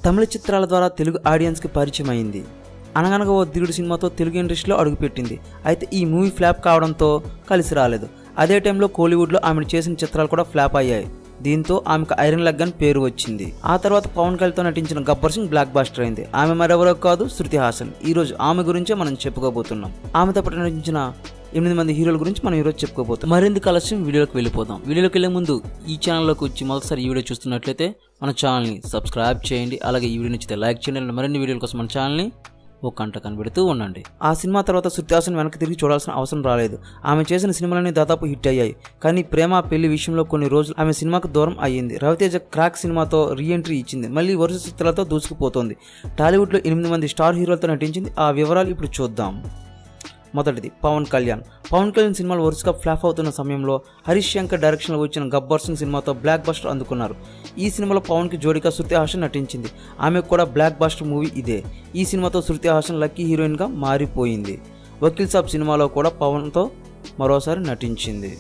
తమిళ చిత్రాల ద్వారా తెలుగు ఆడియన్స్కి పరిచయం అయింది అనగనగా ఓ దిగుడు సినిమాతో తెలుగు ఇండస్ట్రీలో అడుగుపెట్టింది అయితే ఈ మూవీ ఫ్లాప్ కావడంతో కలిసి రాలేదు అదే టైంలో కోలీవుడ్లో ఆమెను చేసిన చిత్రాలు కూడా ఫ్లాప్ అయ్యాయి దీంతో ఆమెకు ఐరన్ లెగ్ అని పేరు వచ్చింది ఆ తర్వాత పవన్ కళ్యాణ్తో నటించిన గబ్బర్ సింగ్ బ్లాక్ బాస్టర్ అయింది ఆమె మరెవరో కాదు శృతి హాసన్ ఈ రోజు ఆమె గురించే మనం చెప్పుకోబోతున్నాం ఆమెతో పాటు నటించిన ఎనిమిది మంది హీరోల గురించి మనం ఈరోజు చెప్పుకోబోతాం మరింత కలెక్షన్ వీడియోలోకి వెళ్ళిపోదాం వీడియోలోకి వెళ్ళే ముందు ఈ ఛానల్లోకి వచ్చి మొదటిసారి ఈ వీడియో చూస్తున్నట్లయితే మన ఛానల్ని సబ్స్క్రైబ్ చేయండి అలాగే ఈ వీడియో నచ్చితే లైక్ చేయండి అలాగే మరిన్ని వీడియోల కోసం మన ఛానల్ని ఓ కంట కనిపెడుతూ ఉండండి ఆ సినిమా తర్వాత శృతి హాసన్ వెనక్కి తిరిగి చూడాల్సిన అవసరం రాలేదు ఆమె చేసిన సినిమాలన్నీ దాదాపు హిట్ అయ్యాయి కానీ ప్రేమ పెళ్లి విషయంలో కొన్ని రోజులు ఆమె సినిమాకు దూరం అయ్యింది రవితేజ క్రాక్ సినిమాతో రీఎంట్రీ ఇచ్చింది మళ్ళీ వరుస చిత్రాలతో దూసుకుపోతోంది టాలీవుడ్లో ఎనిమిది మంది స్టార్ హీరోలతో నటించింది ఆ వివరాలు ఇప్పుడు చూద్దాం మొదటిది పవన్ కళ్యాణ్ పవన్ కళ్యాణ్ సినిమాలు వరుసగా ఫ్లాప్ అవుతున్న సమయంలో హరీష్ శంకర్ డైరెక్షన్లో వచ్చిన గబ్బర్ సింగ్ సినిమాతో బ్లాక్ బస్టర్ అందుకున్నారు ఈ సినిమాలో పవన్కి జోడిగా శృతి హాసన్ నటించింది ఆమెకు కూడా బ్లాక్ బస్టర్ మూవీ ఇదే ఈ సినిమాతో శృతి హాసన్ లక్కీ హీరోయిన్గా మారిపోయింది వకీల్ సాబ్ సినిమాలో కూడా పవన్తో మరోసారి నటించింది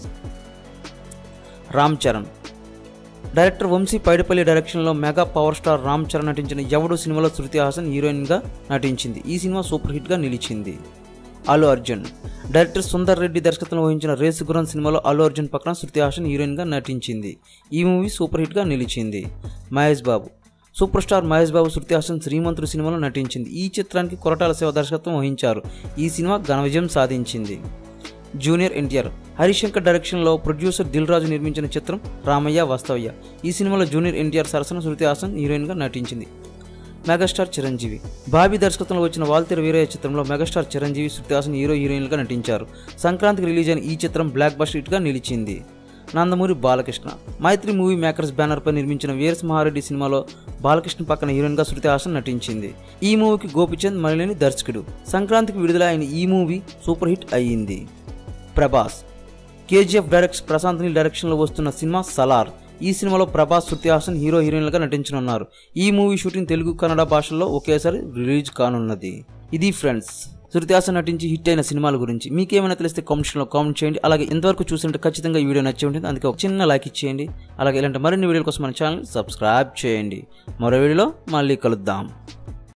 రామ్ చరణ్ డైరెక్టర్ వంశీ పైడిపల్లి డైరెక్షన్లో mega power star Ram Charan నటించిన ఎవడు సినిమాలో శృతి హాసన్ హీరోయిన్గా నటించింది ఈ సినిమా సూపర్ హిట్గా నిలిచింది అల్లు అర్జున్ డైరెక్టర్ సుందర్ రెడ్డి దర్శకత్వం వహించిన రేసు గురం సినిమాలో అల్లు అర్జున్ పక్కన శృతి హాసన్ హీరోయిన్గా నటించింది ఈ మూవీ సూపర్ హిట్గా నిలిచింది మహేష్ బాబు సూపర్ స్టార్ మహేష్ బాబు శృతి హాసన్ శ్రీమంతుడు సినిమాలో నటించింది ఈ చిత్రానికి కొరటాల శివ దర్శకత్వం వహించారు ఈ సినిమా ఘన విజయం సాధించింది జూనియర్ ఎన్టీఆర్ హరిశంకర్ డైరెక్షన్లో ప్రొడ్యూసర్ దిల్ రాజు నిర్మించిన చిత్రం రామయ్య వాస్తవయ్య ఈ సినిమాలో జూనియర్ ఎన్టీఆర్ సరసన శృతి హాసన్ హీరోయిన్గా నటించింది మెగాస్టార్ చిరంజీవి బాబీ దర్శకత్వంలో వచ్చిన వాల్తీర వీరయ్య చిత్రంలో మెగాస్టార్ చిరంజీవి శృతి హాసన్ హీరో హీరోయిన్గా నటించారు సంక్రాంతికి రిలీజ్ అయిన ఈ చిత్రం బ్లాక్ బస్టర్ హిట్గా నిలిచింది నందమూరి బాలకృష్ణ మైత్రి మూవీ మేకర్స్ బ్యానర్పై నిర్మించిన వీరసింహారెడ్డి సినిమాలో బాలకృష్ణ పక్కన హీరోయిన్గా శృతి హాసన్ నటించింది ఈ మూవీకి గోపిచంద్ మలినేని దర్శకుడు సంక్రాంతికి విడుదల అయిన ఈ మూవీ సూపర్ హిట్ అయ్యింది ప్రభాస్ కేజీఎఫ్ డైరెక్ట్స్ ప్రశాంత్ నీల్ డైరెక్షన్లో వస్తున్న సినిమా సలార్ ఈ సినిమాలో ప్రభాస్ శృతి హాసన్ హీరో హీరోయిన్లుగా నటించనున్నారు ఈ మూవీ షూటింగ్ తెలుగు కన్నడ భాషల్లో ఒకేసారి రిలీజ్ కానున్నది ఇది ఫ్రెండ్స్ శృతి హాసన్ నటించి హిట్ అయిన సినిమాల గురించి మీకేమైనా తెలిస్తే కామెంట్స్లో కామెంట్ చేయండి అలాగే ఇంతవరకు చూసినట్టు ఖచ్చితంగా ఈ వీడియో నచ్చి ఉంటుంది అందుకే ఒక చిన్న లైక్ ఇచ్చేయండి అలాగే ఇలాంటి మరిన్ని వీడియోల కోసం మన ఛానల్ సబ్స్క్రైబ్ చేయండి మరో వీడియోలో మళ్ళీ కలుద్దాం